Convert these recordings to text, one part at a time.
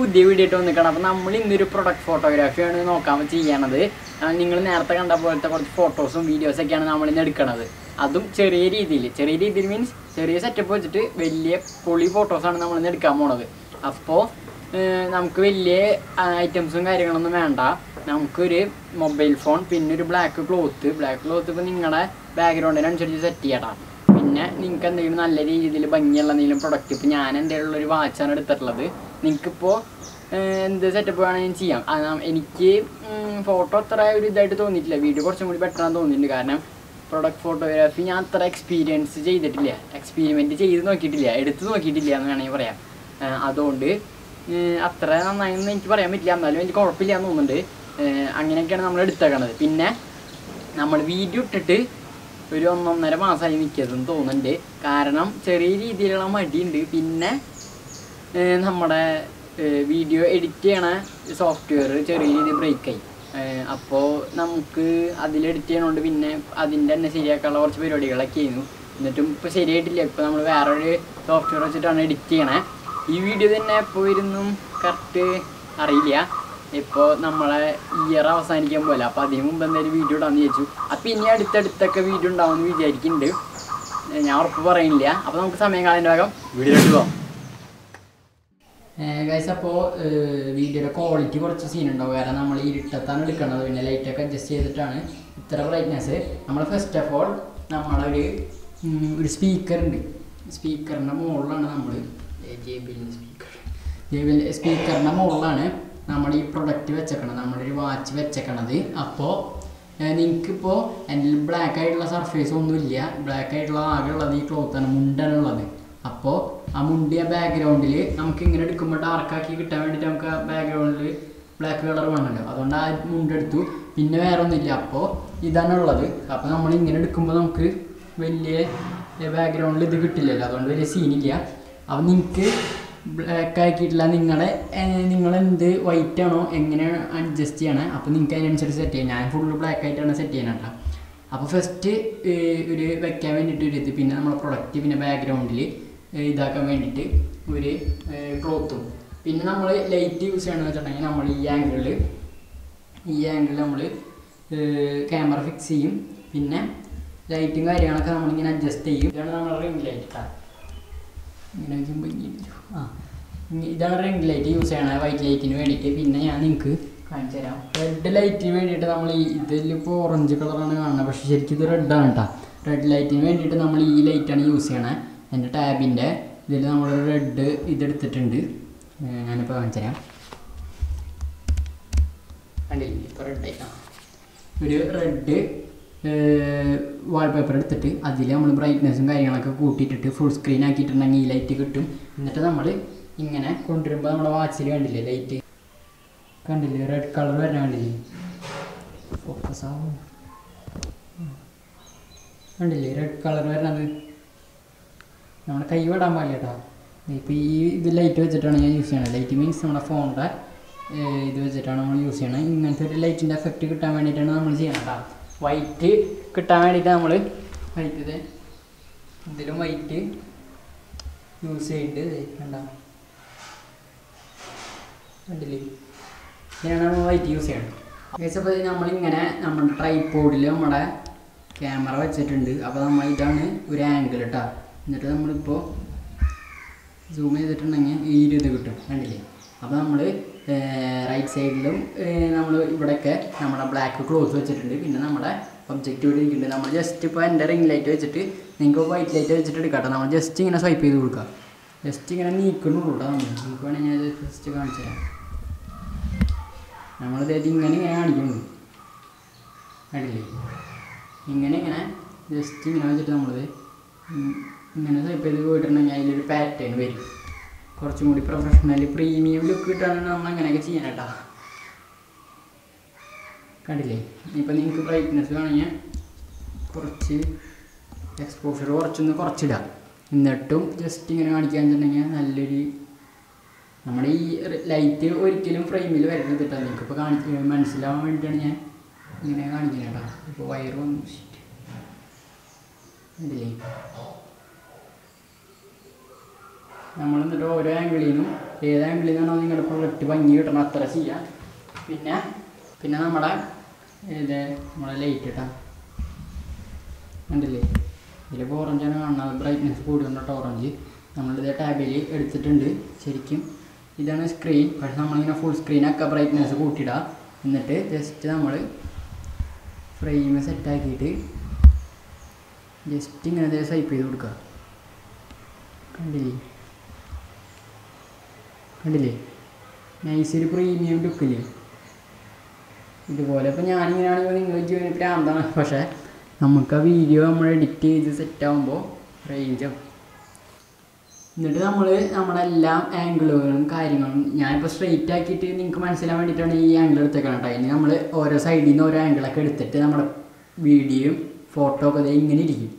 പുതിയ വീഡിയോ ഇട്ട് വന്നിക്കണം അപ്പോൾ നമ്മൾ ഇന്നൊരു പ്രൊഡക്റ്റ് ഫോട്ടോഗ്രാഫിയാണ് നോക്കാൻ ചെയ്യണത് നിങ്ങൾ നേരത്തെ കണ്ട പോലത്തെ കുറച്ച് ഫോട്ടോസും വീഡിയോസൊക്കെയാണ് നമ്മൾ ഇന്ന് എടുക്കണത് അതും ചെറിയ രീതിയിൽ ചെറിയ രീതിയിൽ മീൻസ് ചെറിയ സെറ്റപ്പ് വെച്ചിട്ട് വലിയ പൊളി ഫോട്ടോസാണ് നമ്മൾ ഇന്ന് എടുക്കാൻ പോണത് അപ്പോൾ നമുക്ക് വലിയ ഐറ്റംസും കാര്യങ്ങളൊന്നും വേണ്ട നമുക്കൊരു മൊബൈൽ ഫോൺ പിന്നെ ഒരു ബ്ലാക്ക് ക്ലോത്ത് ബ്ലാക്ക് ക്ലോത്ത് ഇപ്പോൾ നിങ്ങളുടെ ബാക്ക്ഗ്രൗണ്ടിനനുസരിച്ച് സെറ്റ് ചെയ്യണം പിന്നെ നിങ്ങൾക്ക് എന്തെങ്കിലും നല്ല രീതിയിൽ ഭംഗിയുള്ള എന്തെങ്കിലും പ്രൊഡക്റ്റ് ഇപ്പോൾ ഞാൻ എൻ്റെ ഉള്ളൊരു വാച്ചാണ് എടുത്തിട്ടുള്ളത് നിങ്ങൾക്കിപ്പോൾ എന്ത് സെറ്റപ്പ് വേണമെങ്കിലും ചെയ്യാം ആ, ന- എനിക്ക് ഫോട്ടോ അത്ര ഒരു ഇതായിട്ട് തോന്നിയിട്ടില്ല വീഡിയോ കുറച്ചും കൂടി ബെറ്റർ ആണെന്ന് തോന്നിയിട്ടുണ്ട് കാരണം പ്രൊഡക്റ്റ് ഫോട്ടോഗ്രാഫി ഞാൻ അത്ര എക്സ്പീരിയൻസ് ചെയ്തിട്ടില്ല എക്സ്പീരിമെൻറ്റ് ചെയ്ത് നോക്കിയിട്ടില്ല എടുത്ത് നോക്കിയിട്ടില്ല എന്ന് വേണമെങ്കിൽ പറയാം ആ, അതുകൊണ്ട് ഏർ അത്ര നന്നായെന്ന് എനിക്ക് പറയാൻ പറ്റില്ല എന്നാലും എനിക്ക് കുഴപ്പമില്ല എന്ന് തോന്നുന്നുണ്ട് ഏർ അങ്ങനെയൊക്കെയാണ് നമ്മൾ എടുത്തേക്കണത് പിന്നെ നമ്മൾ വീഡിയോ ഇട്ടിട്ട് ഒരു ഒന്നൊന്നര മാസമായി നിൽക്കിയതെന്ന് തോന്നുന്നുണ്ട് കാരണം ചെറിയ രീതിയിലുള്ള മടിയുണ്ട് പിന്നെ ഏർ നമ്മുടെ വീഡിയോ എഡിറ്റ് ചെയ്യണ സോഫ്റ്റ്വെയർ ചെറിയ രീതിയിൽ ബ്രേക്കായി അപ്പോൾ നമുക്ക് അതിൽ എഡിറ്റ് ചെയ്യണോണ്ട് പിന്നെ അതിൻ്റെ തന്നെ ശരിയാക്കാനുള്ള കുറച്ച് പരിപാടികളൊക്കെ ചെയ്യുന്നു എന്നിട്ടും ഇപ്പോൾ ശരിയായിട്ടില്ല ഇപ്പോൾ നമ്മൾ വേറൊരു സോഫ്റ്റ്വെയർ വെച്ചിട്ടാണ് എഡിറ്റ് ചെയ്യണേ ഈ വീഡിയോ തന്നെ എപ്പോൾ വരുന്നും കറക്റ്റ് അറിയില്ല ഇപ്പോൾ നമ്മളെ ഇയർ അവസാനിക്കാൻ പോലെ അപ്പോൾ അതിന് മുമ്പ് എന്തായാലും വീഡിയോ ഇടാമെന്ന് വിചാരിച്ചു അപ്പോൾ ഇനി അടുത്തടുത്തൊക്കെ വീഡിയോ ഉണ്ടാവുമെന്ന് വിചാരിക്കുന്നുണ്ട് ഏർ ഞാൻ ഉറപ്പ് പറയുന്നില്ല അപ്പോൾ നമുക്ക് സമയം കളയേണ്ട ഭാഗം വീഡിയോയിലോട്ട് പോകാം ഗൈസ് അപ്പോൾ വീഡിയോയുടെ ക്വാളിറ്റി കുറച്ച് സീൻ ഉണ്ടാവും കാരണം നമ്മൾ ഇരുട്ടത്താണ് എടുക്കുന്നത് പിന്നെ ലൈറ്റൊക്കെ അഡ്ജസ്റ്റ് ചെയ്തിട്ടാണ് ഇത്ര ബ്രൈറ്റ്നെസ് നമ്മൾ ഫസ്റ്റ് ഓഫ് ഓൾ നമ്മളൊരു ഉം, ഒരു സ്പീക്കർ ഉണ്ട് സ്പീക്കറിൻ്റെ മുകളിലാണ് നമ്മൾ ജെ ബിലിൻ്റെ സ്പീക്കർ ജെ ബിൽ സ്പീക്കറിൻ്റെ മുകളിലാണ് നമ്മൾ ഈ പ്രൊഡക്റ്റ് വെച്ചേക്കണത് നമ്മുടെ ഒരു വാച്ച് വെച്ചേക്കണത് അപ്പോൾ നിങ്ങൾക്കിപ്പോൾ എൻ്റെ ബ്ലാക്ക് ആയിട്ടുള്ള സർഫേസ് ഒന്നുമില്ല ബ്ലാക്ക് ആയിട്ടുള്ള ആകെ ഉള്ളത് ഈ ക്ലോത്താണ് മുണ്ടാണ് ഉള്ളത് അപ്പോൾ ആ മുണ്ടിയ ബാക്ക്ഗ്രൗണ്ടിൽ നമുക്ക് ഇങ്ങനെ എടുക്കുമ്പോൾ ഡാർക്കാക്കി കിട്ടാൻ വേണ്ടിയിട്ട് നമുക്ക് ആ ബാക്ക്ഗ്രൗണ്ടിൽ ബ്ലാക്ക് കളർ വേണമല്ലോ അതുകൊണ്ട് ആ മുണ്ടെടുത്തു പിന്നെ വേറെ ഒന്നുമില്ല അപ്പോൾ ഇതാണ് ഉള്ളത് അപ്പോൾ നമ്മൾ ഇങ്ങനെ എടുക്കുമ്പോൾ നമുക്ക് വലിയ ബാക്ക്ഗ്രൗണ്ടിൽ ഇത് കിട്ടില്ലല്ലോ അതുകൊണ്ട് വലിയ സീനില്ല അപ്പോൾ നിങ്ങൾക്ക് ബ്ലാക്ക് ആക്കിയിട്ടില്ല നിങ്ങളുടെ നിങ്ങൾ എന്ത് വൈറ്റ് ആണോ എങ്ങനെ അഡ്ജസ്റ്റ് ചെയ്യണേ അപ്പോൾ നിങ്ങൾക്ക് അതിനനുസരിച്ച് സെറ്റ് ചെയ്യാം ഞാൻ ഫുള്ള് ബ്ലാക്ക് ആയിട്ടാണ് സെറ്റ് ചെയ്യണം കേട്ടോ അപ്പോൾ ഫസ്റ്റ് ഒരു വെക്കാൻ വേണ്ടിയിട്ട് ഒരു ഇത് പിന്നെ നമ്മളെ പ്രൊഡക്റ്റ് പിന്നെ ബാക്ക്ഗ്രൗണ്ടിൽ ഇതാക്കാൻ വേണ്ടിയിട്ട് ഒരു ക്ലോത്തും പിന്നെ നമ്മൾ ലൈറ്റ് യൂസ് ചെയ്യണമെന്ന് വെച്ചിട്ടുണ്ടെങ്കിൽ നമ്മൾ ഈ ആംഗിളിൽ ഈ ആംഗിളിൽ നമ്മൾ ക്യാമറ ഫിക്സ് ചെയ്യും പിന്നെ ലൈറ്റും കാര്യങ്ങളൊക്കെ നമ്മളിങ്ങനെ അഡ്ജസ്റ്റ് ചെയ്യും ഇതാണ് നമ്മുടെ റിംഗ് ലൈറ്റ് കേട്ടോ ഇങ്ങനെ വയ്ക്കുമ്പോൾ ഇങ്ങനെ വരും. ആ ഇനി ഇതാണ് റിംഗ് ലൈറ്റ് യൂസ് ചെയ്യണത് വൈറ്റ് ലൈറ്റിന് വേണ്ടിയിട്ട് പിന്നെ ഞാൻ നിങ്ങൾക്ക് കാണിച്ചു തരാം റെഡ് ലൈറ്റിന് വേണ്ടിയിട്ട് നമ്മൾ ഈ ഇതിലിപ്പോൾ ഓറഞ്ച് കളറാണ് കാണുന്നത് പക്ഷേ ശരിക്കും ഇത് റെഡാണ് കേട്ടോ റെഡ് ലൈറ്റിന് വേണ്ടിയിട്ട് നമ്മൾ ഈ ലൈറ്റാണ് യൂസ് ചെയ്യണത് എൻ്റെ ടാബിൻ്റെ ഇതിൽ നമ്മൾ റെഡ് ഇതെടുത്തിട്ടുണ്ട് ഏർ ഞാനിപ്പോൾ കാണിച്ചു തരാം കണ്ടില്ലേ ഇപ്പോൾ റെഡ് ആയിട്ടാണ് ഒരു റെഡ് വാൾപേപ്പർ എടുത്തിട്ട് അതിൽ നമ്മൾ ബ്രൈറ്റ്നെസ്സും കാര്യങ്ങളൊക്കെ കൂട്ടിയിട്ടിട്ട് ഫുൾ സ്ക്രീൻ ആക്കിയിട്ടുണ്ടെങ്കിൽ ഈ ലൈറ്റ് കിട്ടും എന്നിട്ട് നമ്മൾ ഇങ്ങനെ കൊണ്ടുവരുമ്പോൾ നമ്മുടെ വാച്ചിൽ കണ്ടില്ലേ ലൈറ്റ് കണ്ടില്ലേ റെഡ് കളർ വരണ കണ്ടില്ലേ ഫോക്കസ് ആവും കണ്ടില്ലേ റെഡ് കളർ വരണത് നമ്മുടെ കൈ വിടാൻ പാടില്ല കേട്ടോ ഇപ്പോൾ ഈ ഇത് ലൈറ്റ് വെച്ചിട്ടാണ് ഞാൻ യൂസ് ചെയ്യണത് ലൈറ്റ് മീൻസ് നമ്മുടെ ഫോണിൻ്റെ ഇത് വെച്ചിട്ടാണ് നമ്മൾ യൂസ് ചെയ്യണത് ഇങ്ങനത്തെ ഒരു ലൈറ്റിൻ്റെ എഫക്റ്റ് കിട്ടാൻ വേണ്ടിയിട്ടാണ് നമ്മൾ ചെയ്യണം കേട്ടോ വൈറ്റ് കിട്ടാൻ വേണ്ടിയിട്ട് നമ്മൾ വൈറ്റ് ഇത് ഇതിലും വൈറ്റ് യൂസ് ചെയ്തിട്ട് കണ്ട കണ്ടില്ലേ ഇതിനാണ് നമ്മൾ വൈറ്റ് യൂസ് ചെയ്യണം അപ്പോൾ നമ്മളിങ്ങനെ നമ്മുടെ ട്രൈപോഡിൽ നമ്മുടെ ക്യാമറ വെച്ചിട്ടുണ്ട് അപ്പോൾ നമ്മൾ ഇതാണ് ഒരു ആംഗിൾ കേട്ടോ എന്നിട്ട് നമ്മളിപ്പോൾ സൂം ചെയ്തിട്ടുണ്ടെങ്കിൽ ഈ ഒരു ഇത് കിട്ടും കണ്ടില്ലേ അപ്പോൾ നമ്മൾ റൈറ്റ് സൈഡിലും നമ്മൾ ഇവിടെയൊക്കെ നമ്മുടെ ബ്ലാക്ക് ക്ലോത്ത് വെച്ചിട്ടുണ്ട് പിന്നെ നമ്മുടെ ഒബ്ജക്റ്റ് ഇവിടെ ഇരിക്കുന്നുണ്ട് നമ്മൾ ജസ്റ്റ് ഇപ്പോൾ എൻ്റെ റിംഗ് ലൈറ്റ് വെച്ചിട്ട് നിങ്ങൾക്ക് വൈറ്റ് ലൈറ്റ് വെച്ചിട്ട് എടുക്കാം കേട്ടോ നമ്മൾ ജസ്റ്റ് ഇങ്ങനെ സ്വൈപ്പ് ചെയ്ത് കൊടുക്കുക ജസ്റ്റ് ഇങ്ങനെ നീക്കണുള്ളൂ കേട്ടോ നമ്മൾ നമുക്ക് വേണമെങ്കിൽ ഞാൻ ജസ്റ്റ് കാണിച്ചു തരാം നമ്മളിത് ഇങ്ങനെ ഇങ്ങനെ കാണിക്കുന്നു കണ്ടില്ലേ ഇങ്ങനെ ഇങ്ങനെ ജസ്റ്റ് ഇങ്ങനെ വെച്ചിട്ട് നമ്മളിത് ഉം ഇങ്ങനെ സ്വൈപ്പ് ചെയ്ത് പോയിട്ടുണ്ടെങ്കിൽ അതിലൊരു പാറ്റേൺ വരും കുറച്ചും കൂടി പ്രൊഫഷണൽ പ്രീമിയം ലുക്ക് കിട്ടാനാണ് നമ്മൾ അങ്ങനെയൊക്കെ ചെയ്യാൻ കേട്ടോ കണ്ടില്ലേ ഇപ്പം നിങ്ങൾക്ക് ബ്രൈറ്റ്നെസ് വേണമെങ്കിൽ കുറച്ച് എക്സ്പോഷർ കുറച്ചൊന്ന് കുറച്ചിടാം എന്നിട്ടും ജസ്റ്റ് ഇങ്ങനെ കാണിക്കാൻ വെച്ചിട്ടുണ്ടെങ്കിൽ നല്ലൊരു നമ്മുടെ ഈ ലൈറ്റ് ഒരിക്കലും ഫ്രെയിമിൽ വരരുത് കേട്ടോ നിങ്ങൾക്ക് ഇപ്പോൾ കാണിച്ച് മനസ്സിലാവാൻ വേണ്ടിയിട്ടാണ് ഞാൻ ഇങ്ങനെ കാണിക്കുന്നത് കേട്ടോ ഇപ്പോൾ വയറ് വന്നു shit. കണ്ടില്ലേ നമ്മൾ എന്നിട്ട് ഓരോ ആംഗിളിൽ നിന്നും ഏത് ആംഗിളിൽ നിന്നാണോ നിങ്ങളുടെ പ്രൊഡക്റ്റ് ഭംഗി കിട്ടണം അത്ര ചെയ്യാം പിന്നെ പിന്നെ നമ്മുടെ ഏത് നമ്മളെ ലൈറ്റ് ഇട്ടാ കണ്ടില്ലേ ഇതിലിപ്പോൾ ഓറഞ്ചാണ് കാണുന്നത് ബ്രൈറ്റ്നെസ് കൂടുന്നുണ്ട് ഓറഞ്ച് നമ്മളിത് ടാബിൽ എടുത്തിട്ടുണ്ട് ശരിക്കും ഇതാണ് സ്ക്രീൻ പക്ഷെ നമ്മളിങ്ങനെ ഫുൾ സ്ക്രീനൊക്കെ ബ്രൈറ്റ്നെസ് കൂട്ടിയിടുക എന്നിട്ട് ജസ്റ്റ് നമ്മൾ ഫ്രെയിം സെറ്റാക്കിയിട്ട് ജസ്റ്റ് ഇങ്ങനെ സ്വൈപ്പ് ചെയ്ത് കൊടുക്കുക കണ്ടില്ലേ കണ്ടില്ലേ നൈസൊരു പ്രീമിയം ലുക്കില്ലേ ഇതുപോലെ ഇപ്പോൾ ഞാനിങ്ങനെയാണെങ്കിൽ നിങ്ങൾ ജീവന പ്രാന്താണ് പക്ഷേ നമുക്ക് ആ വീഡിയോ നമ്മൾ എഡിറ്റ് ചെയ്ത് സെറ്റ് ആകുമ്പോൾ റേഞ്ച് ആവും എന്നിട്ട് നമ്മൾ നമ്മളെല്ലാം ആംഗിളുകളും കാര്യങ്ങളും ഞാനിപ്പോൾ സ്ട്രെയിറ്റ് ആക്കിയിട്ട് നിങ്ങൾക്ക് മനസ്സിലാൻ വേണ്ടിയിട്ടാണ് ഈ ആംഗിൾ എടുത്തേക്കണം കേട്ടോ ഇനി നമ്മൾ ഓരോ സൈഡിൽ നിന്ന് ഓരോ ആംഗിളൊക്കെ എടുത്തിട്ട് നമ്മുടെ വീഡിയോയും ഫോട്ടോ ഒക്കെ ദേ ഇങ്ങനെ ഇരിക്കും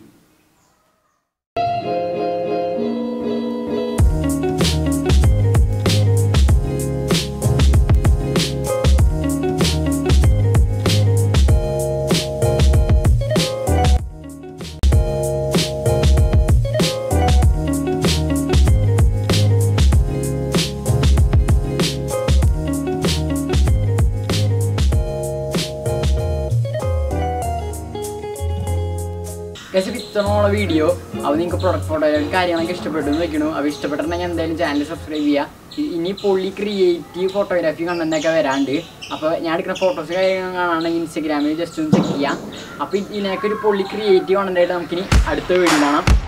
ഗസ് ഇത്തണമുള്ള വീഡിയോ അപ്പോൾ നിങ്ങൾക്ക് പ്രൊഡക്റ്റ് ഫോട്ടോ കാര്യങ്ങളൊക്കെ ഇഷ്ടപ്പെട്ടു എന്ന് വെക്കണു അപ്പോൾ ഇഷ്ടപ്പെട്ടിട്ടുണ്ടെങ്കിൽ എന്തായാലും ചാനൽ സബ്സ്ക്രൈബ് ചെയ്യുക ഇ- ഇനി പൊള്ളി ക്രിയേറ്റീവ് ഫോട്ടോഗ്രാഫി കണ്ടൊക്കെ വരാണ്ട് അപ്പോൾ ഞാൻ എടുക്കുന്ന ഫോട്ടോസ് കാര്യങ്ങൾ കാണാണെങ്കിൽ ഇൻസ്റ്റഗ്രാമിൽ ജസ്റ്റ് ഒന്ന് ചെക്ക് ചെയ്യാം അപ്പോൾ ഇതിനൊക്കെ ഒരു പൊള്ളി ക്രിയേറ്റീവ് കണ്ടതായിട്ട് നമുക്കിനി അടുത്ത വീഡിയോ കാണാം